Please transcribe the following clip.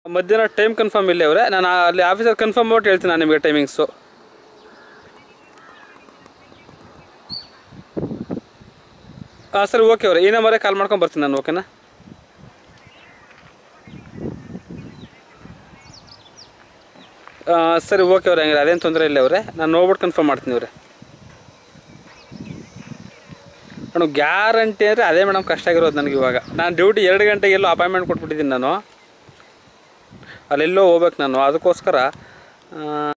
ಮಧ್ಯಾಹ್ನ time confirm ಇಲ್ಲ ಅವರೇ ನಾನು ಅಲ್ಲಿ ಆಫೀಸಲ್ಲಿ ಕನ್ಫರ್ಮ್ ಮಾಡ್ಬಿಟ್ಟು ಹೇಳ್ತೀನಿ ನಾನು ನಿಮಗೆ ಟೈಮಿಂಗ್ಸು ಹಾಂ ಸರಿ ಓಕೆ ಅವರೇ ಈ ನಂಬರೇ ಕಾಲ್ ಮಾಡ್ಕೊಂಡು ಬರ್ತೀನಿ ನಾನು ಓಕೆನಾ ಆ, ಸರಿ ಓಕೆ ಅವ್ರೆ ಹಂಗಾರೆ ಅದೇನು ತೊಂದರೆ ಇಲ್ಲ ಅವರೇ ನಾನು ನೋಡ್ಬಿಟ್ಟು ಕನ್ಫರ್ಮ್ ಮಾಡ್ತೀನಿ ಅವರೇ ಮೇಡಮ್ ಗ್ಯಾರಂಟಿ ಅಂದರೆ ಅದೇ ಮೇಡಮ್ ಕಷ್ಟ ಆಗಿರೋದು ನನಗೆ ಇವಾಗ ನಾನು ಡ್ಯೂಟಿ ಎರಡು ಗಂಟೆಗೆ ಎಲ್ಲೋ ಅಪಾಯಿಂಟ್ಮೆಂಟ್ ಕೊಟ್ಬಿಟ್ಟಿದ್ದೀನಿ ನಾನು ಅಲ್ಲೆಲ್ಲೋ ಹೋಗ್ಬೇಕು ನಾನು ಅದಕ್ಕೋಸ್ಕರ ಆ,